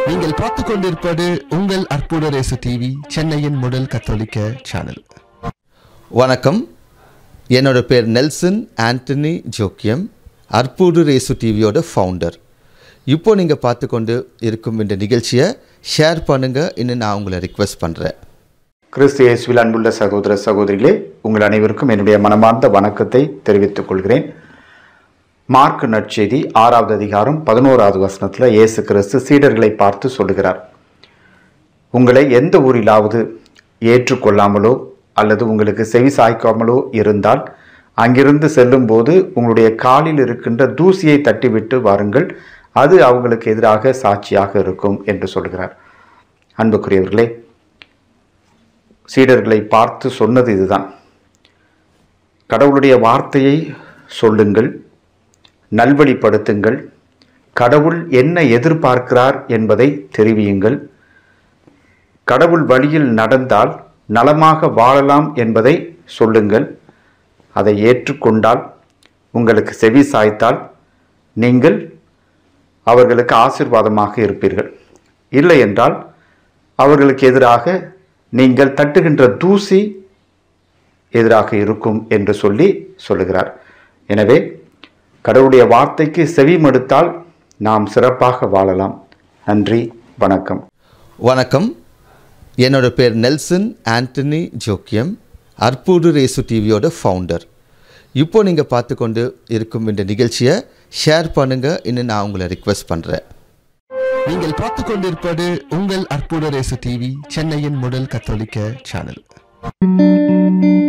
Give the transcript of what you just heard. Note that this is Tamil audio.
நீங்கள் பார்த்துக் கொண்டிருப்பது உங்கள் அற்புத ரேசு டிவி சென்னையின் முதல் கத்தோலிக்க சேனல் வணக்கம் என்னோட பேர் நெல்சன் ஆண்டனி ஜோக்கியம் அற்புடு ரேசு டிவியோட ஃபவுண்டர் இப்போ நீங்கள் பார்த்து கொண்டு இருக்கும் இந்த நிகழ்ச்சியை ஷேர் பண்ணுங்கள் இன்னும் நான் உங்களை ரிக்வெஸ்ட் பண்ணுறேன் கிறிஸ்து இயேசுவில் அன்புள்ள சகோதர சகோதரிகளே உங்கள் அனைவருக்கும் என்னுடைய மனமார்ந்த வணக்கத்தை தெரிவித்துக் கொள்கிறேன் மார்க் நற்செய்தி ஆறாவது அதிகாரம் பதினோராவது வசனத்தில் இயேசு கிறிஸ்து சீடர்களை பார்த்து சொல்லுகிறார் உங்களை எந்த ஊரிலாவது ஏற்றுக்கொள்ளாமலோ அல்லது உங்களுக்கு செவி சாய்க்காமலோ இருந்தால் அங்கிருந்து செல்லும்போது உங்களுடைய காலில் இருக்கின்ற தூசியை தட்டிவிட்டு வாருங்கள் அது அவங்களுக்கு எதிராக சாட்சியாக இருக்கும் என்று சொல்கிறார் அன்புக்குரியவர்களே சீடர்களை பார்த்து சொன்னது இதுதான் கடவுளுடைய வார்த்தையை சொல்லுங்கள் நல்வழிப்படுத்துங்கள் கடவுள் என்ன எதிர்பார்க்கிறார் என்பதை தெரிவியுங்கள் கடவுள் வழியில் நடந்தால் நலமாக வாழலாம் என்பதை சொல்லுங்கள் அதை ஏற்றுக்கொண்டால் உங்களுக்கு செவி சாய்த்தால் நீங்கள் அவர்களுக்கு ஆசீர்வாதமாக இருப்பீர்கள் இல்லை என்றால் அவர்களுக்கு எதிராக நீங்கள் தட்டுகின்ற தூசி எதிராக இருக்கும் என்று சொல்லி சொல்லுகிறார் எனவே கடவுளுடைய வார்த்தைக்கு செவிமடுத்தால் நாம் சிறப்பாக வாழலாம் நன்றி வணக்கம் வணக்கம் என்னோட பேர் நெல்சன் ஆண்டனி ஜோக்கியம் அற்புடு ரேசு டிவியோட ஃபவுண்டர் இப்போ நீங்கள் பார்த்து கொண்டு இருக்கும் இந்த நிகழ்ச்சியை ஷேர் பண்ணுங்கள் இன்னும் நான் உங்களை ரிக்வெஸ்ட் பண்ணுறேன் நீங்கள் பார்த்துக் கொண்டிருப்பது உங்கள் அற்புத ரேசு டிவி சென்னையின் முதல் கத்தோலிக்க சேனல்